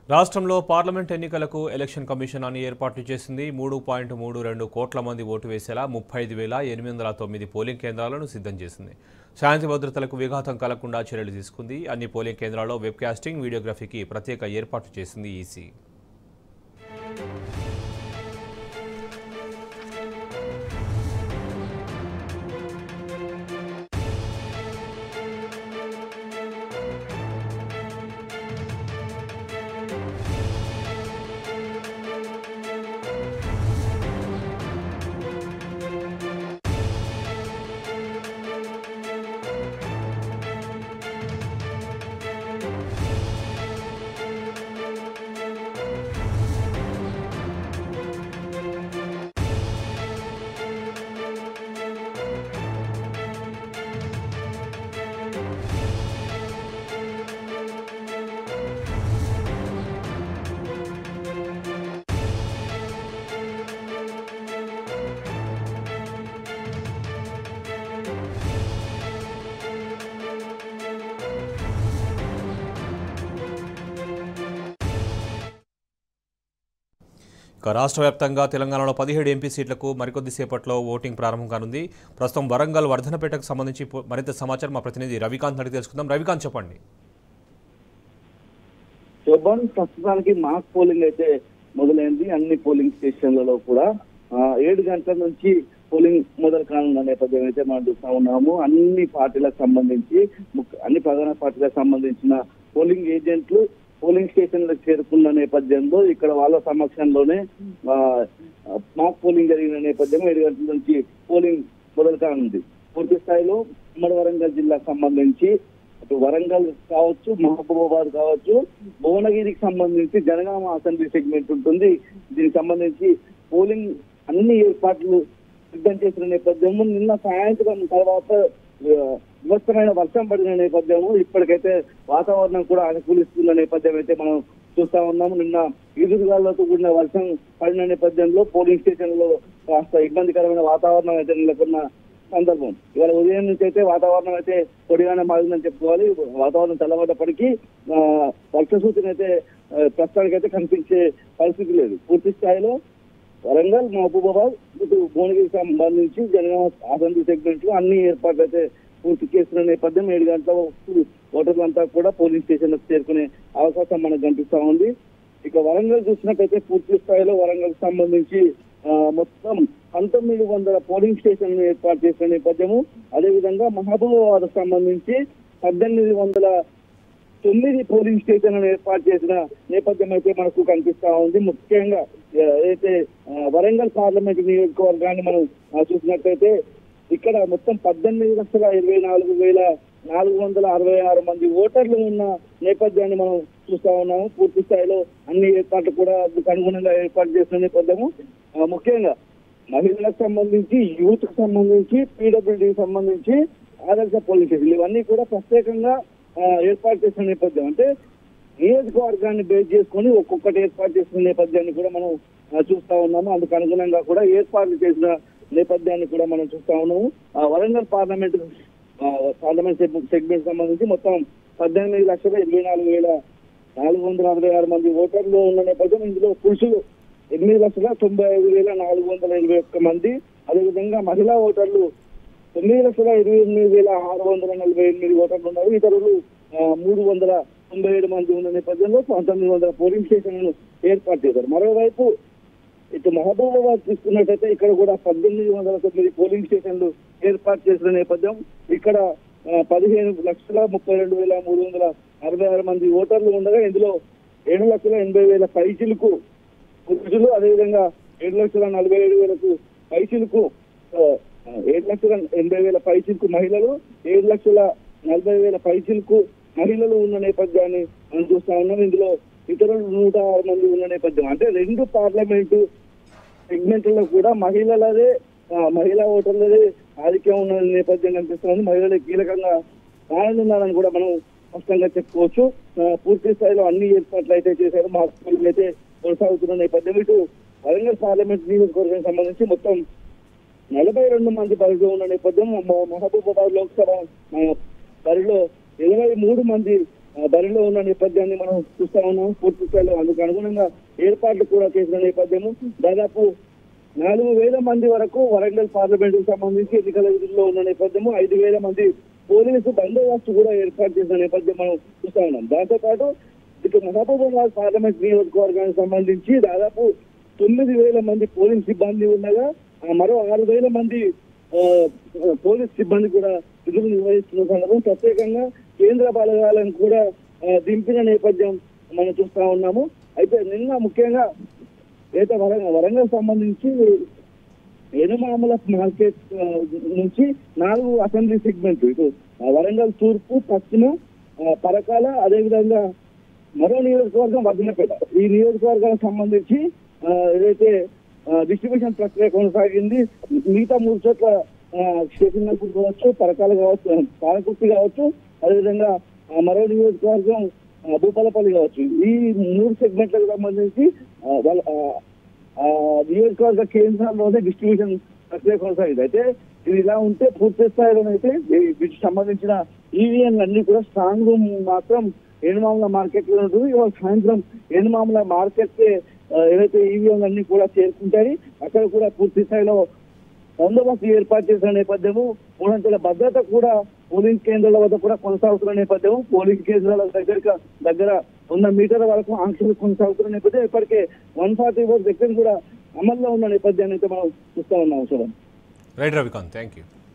రాష్ట్రంలో పార్లమెంట్ ఎన్నికలకు election commission అని ఏర్పాట్లు చేసింది మూడు పాయింట్ మూడు రెండు కోట్ల మంది ఓటు వేసేలా ముప్పై ఐదు వేల ఎనిమిది వందల తొమ్మిది పోలింగ్ కేంద్రాలను సిద్ధం చేసింది శాంతి భద్రతలకు విఘాతం కలగకుండా చర్యలు తీసుకుంది అన్ని పోలింగ్ కేంద్రాల్లో వెబ్కాస్టింగ్ వీడియోగ్రఫీకి ప్రత్యేక ఏర్పాట్లు చేసింది ఈసీ ఇక రాష్ట్ర వ్యాప్తంగా తెలంగాణలో పదిహేడు ఎంపీ సీట్లకు మరికొద్ది సేపట్లో ఓటింగ్ ప్రారంభం కానుంది ప్రస్తుతం వరంగల్ వర్ధనపేటకు సంబంధించి పో- మరింత సమాచారం మా ప్రతినిధి రవికాంత్ అడిగి తెలుసుకుందాం రవికాంత్ చెప్పండి శోభన్ ప్రస్తుతానికి మాక్ పోలింగ్ అయితే మొదలైంది అన్ని పోలింగ్ స్టేషన్లలో కూడా ఆ, ఏడు గంటల నుంచి పోలింగ్ మొదలు కానున్న నేపథ్యం అయితే మనం చూస్తా ఉన్నాము అన్ని పార్టీలకు సంబంధించి ముఖ్య- అన్ని ప్రధాన పార్టీలకు సంబంధించిన పోలింగ్ ఏజెంట్లు పోలింగ్ స్టేషన్లకు చేరుకున్న నేపథ్యంలో ఇక్కడ వాళ్ళ సమక్షంలోనే ఆ, మాక్ పోలింగ్ జరిగిన నేపథ్యం ఏడు గంటల నుంచి పోలింగ్ మొదలు కానుంది పూర్తి స్థాయిలో ఉమ్మడి వరంగల్ జిల్లాకు సంబంధించి అటు వరంగల్ కావచ్చు మహబూబాబాద్ కావచ్చు భువనగిరికి సంబంధించి జనగామ అసెంబ్లీ సెగ్మెంట్ ఉంటుంది దీనికి సంబంధించి పోలింగ్ అన్ని ఏర్పాట్లు సిద్ధం చేసిన నేపథ్యము నిన్న సాయంత్రం తర్వాత ఆ, వివత్సమైన వర్షం పడిన నేపథ్యము ఇప్పటికైతే వాతావరణం కూడా అనుకూలిస్తున్న నేపథ్యం అయితే మనం చూస్తా ఉన్నాము నిన్న ఈదురుగాలతో కూడిన వర్షం పడిన నేపథ్యంలో పోలింగ్ స్టేషన్ లో కాస్త ఇబ్బందికరమైన వాతావరణం అయితే నెలకొన్న సందర్భం ఇవాళ ఉదయం నుంచి అయితే వాతావరణం అయితే పొడిగానే మారిందని చెప్పుకోవాలి వాతావరణం చల్లబడ్డప్పటికీ ఆ, వర్ష సూచన అయితే ఆ, ప్రస్తుతానికైతే కనిపించే పరిస్థితి లేదు పూర్తి స్థాయిలో వరంగల్ మహబూబాబాద్ ఇటు భువనగిరికి సంబంధించి జనగామ అసెంబ్లీ సెగ్మెంట్ లో అన్ని ఏర్పాట్లు అయితే పూర్తి చేస్తున్న నేపథ్యం ఏడు గంటల ఓటర్లంతా కూడా పోలింగ్ స్టేషన్ చేరుకునే అవకాశం మనకు కనిపిస్తా ఉంది ఇక వరంగల్ చూసినట్టయితే పూర్తి స్థాయిలో వరంగల్ సంబంధించి ఆ, మొత్తం పంతొమ్మిది వందల పోలింగ్ స్టేషన్లు ఏర్పాటు చేసిన నేపథ్యము అదేవిధంగా మహబూబాబాద్ సంబంధించి పద్దెనిమిది వందల తొమ్మిది పోలింగ్ స్టేషన్లను ఏర్పాటు చేసిన నేపథ్యం అయితే మనకు కనిపిస్తా ఉంది ముఖ్యంగా ఆ, ఏదైతే ఆ, వరంగల్ పార్లమెంట్ నియోజకవర్గాన్ని మనం ఆ, చూసినట్లయితే ఇక్కడ మొత్తం పద్దెనిమిది లక్షల ఇరవై నాలుగు వేల నాలుగు వందల అరవై ఆరు మంది ఓటర్లు ఉన్న నేపథ్యాన్ని మనం చూస్తా ఉన్నాము పూర్తి స్థాయిలో అన్ని ఏర్పాట్లు కూడా అందుకు అనుగుణంగా ఏర్పాటు చేసిన నేపథ్యము ఆ, ముఖ్యంగా మహిళలకు సంబంధించి యూత్ కు సంబంధించి పీడబ్ల్యూడీకి సంబంధించి ఆదర్శ పోలింగ్ స్టేషన్లు ఇవన్నీ కూడా ప్రత్యేకంగా ఆ, ఏర్పాటు చేసిన నేపథ్యం అంటే నియోజకవర్గాన్ని బేస్ చేసుకొని ఒక్కొక్కటి ఏర్పాటు చేసిన నేపథ్యాన్ని కూడా మనం ఆ, చూస్తా ఉన్నాము అందుకు అనుగుణంగా కూడా ఏర్పాట్లు చేసిన నేపథ్యాన్ని కూడా మనం చూస్తా ఉన్నాము ఆ, వరంగల్ పార్లమెంట్ ఆ, పార్లమెంట్ సెగ్- సెగ్మెంట్ సంబంధించి మొత్తం పద్దెనిమిది లక్షల ఇరవై నాలుగు వేల నాలుగు వందల అరవై ఆరు మంది ఓటర్లు ఉన్న నేపథ్యం ఇందులో పురుషులు ఎనిమిది లక్షల తొంభై ఐదు వేల నాలుగు వందల ఇరవై ఒక్క మంది అదేవిధంగా మహిళా ఓటర్లు తొమ్మిది లక్షల ఇరవై ఎనిమిది వేల ఆరు వందల నలభై ఎనిమిది ఓటర్లు ఉన్నారు ఇతరులు ఆ, మూడు వందల తొంభై ఏడు మంది ఉన్న నేపథ్యంలో పంతొమ్మిది వందల పోలింగ్ స్టేషన్లను ఏర్పాటు చేశారు మరోవైపు ఇటు మహబూబాబాద్ తీసుకున్నట్టయితే ఇక్కడ కూడా పద్దెనిమిది వందల తొమ్మిది పోలింగ్ స్టేషన్లు ఏర్పాటు చేసిన నేపథ్యం ఇక్కడ ఆ, పదిహేను లక్షల ముప్పై రెండు వేల మూడు వందల అరవై ఆరు మంది ఓటర్లు ఉండగా ఇందులో ఏడు లక్షల ఎనభై వేల పైచిలకు పురుషులు అదేవిధంగా ఏడు లక్షల నలభై ఏడు వేలకు పైచిలకు ఆ, ఏడు లక్షల ఎనభై వేల పైచిలకు మహిళలు ఏడు లక్షల నలభై వేల పైచిలకు మహిళలు ఉన్న నేపథ్యాన్ని మనం చూస్తా ఉన్నాం ఇందులో ఇతరులు నూట ఆరు మంది ఉన్న నేపథ్యం అంటే రెండు పార్లమెంటు సెగ్మెంట్లలో కూడా మహిళలదే ఆ, మహిళా ఓటర్లదే ఆధిక్యం ఉన్న నేపథ్యం కనిపిస్తుంది మహిళలే కీలకంగా రానున్నారని కూడా మనం స్పష్టంగా చెప్పుకోవచ్చు ఆ, పూర్తి స్థాయిలో అన్ని ఏర్పాట్లు అయితే చేశారు మా స్కూల్ అయితే కొనసాగుతున్న నేపథ్యం ఇటు వరంగల్ పార్లమెంట్ నియోజకవర్గం సంబంధించి మొత్తం నలభై రెండు మంది బరిలో ఉన్న నేపథ్యం మ- మహబూబాబాద్ లోక్సభ ఆ, బరిలో ఇరవై మూడు మంది ఆ, బరిలో ఉన్న నేపథ్యాన్ని మనం చూస్తా ఉన్నాం పూర్తి స్థాయిలో అందుకు అనుగుణంగా ఏర్పాట్లు కూడా చేసిన నేపథ్యము దాదాపు నాలుగు వేల మంది వరకు వరంగల్ పార్లమెంట్ కు సంబంధించి ఎన్నికల విధుల్లో ఉన్న నేపథ్యము ఐదు వేల మంది పోలీసు బందోబస్తు కూడా ఏర్పాటు చేసిన నేపథ్యం మనం చూస్తా ఉన్నాం దాంతో పాటు ఇటు మహబూబాబాద్ పార్లమెంట్ నియోజకవర్గానికి సంబంధించి దాదాపు తొమ్మిది వేల మంది పోలీస్ సిబ్బంది ఉండగా ఆ మరో ఆరు వేల మంది ఆ, పోలీస్ సిబ్బంది కూడా విధులు నిర్వహిస్తున్న సందర్భం ప్రత్యేకంగా కేంద్ర బలగాలను కూడా ఆ, దింపిన నేపథ్యం మనం చూస్తా ఉన్నాము అయితే నిన్న ముఖ్యంగా అయితే వరంగల్ వరంగల్ సంబంధించి ఎనుమామల మార్కెట్ ఆ, నుంచి నాలుగు అసెంబ్లీ సెగ్మెంట్ ఇటు ఆ, వరంగల్ తూర్పు పశ్చిమ ఆ, పరకాల అదేవిధంగా మరో నియోజకవర్గం వదినపేట ఈ నియోజకవర్గానికి సంబంధించి ఆ, ఏదైతే డిస్ట్రిబ్యూషన్ ప్రక్రియ కొనసాగింది మిగతా మూడు చోట్ల స్టేషన్ కావచ్చు పరకాలు కావచ్చు పాలకుర్తి కావచ్చు అదేవిధంగా ఆ, మరో నియోజకవర్గం ఆ, భూపాలపల్లి కావచ్చు ఈ మూడు సెగ్మెంట్లకు సంబంధించి ఆ, వాళ్ళ ఆ, ఆ నియోజకవర్గ కేంద్రాల్లోనే డిస్ట్రిబ్యూషన్ ప్రక్రియ కొనసాగింది అయితే ఇది ఇలా ఉంటే పూర్తి స్థాయిలోనైతే ఈ- వీటికి సంబంధించిన ఈవీఎంలు అన్ని కూడా స్ట్రాంగ్ రూమ్ మాత్రం ఏనుమాముల మార్కెట్ లో ఉంటుంది ఇవాళ సాయంత్రం ఏనుమాముల మార్కెట్ కి ఆ, ఏదైతే ఈవీఎంలు అన్ని కూడా చేరుకుంటాయి అక్కడ కూడా పూర్తి స్థాయిలో బందోబస్తు ఏర్పాటు చేసిన నేపథ్యము మూడంచెల భద్రత కూడా పోలింగ్ కేంద్రాల వద్ద కూడా కొనసాగుతున్న నేపథ్యము పోలింగ్ కేంద్రాల దగ్గర దగ్గర వంద మీటర్ల వరకు ఆంక్షలు కొనసాగుతున్న నేపథ్యం ఇప్పటికే వన్ ఫార్టీ ఫోర్ సెక్షన్ కూడా అమల్లో ఉన్న నేపథ్యాన్ని అయితే మనం చూస్తా ఉన్నాం చూడండి రైట్ రవికాంత్ థ్యాంక్ యూ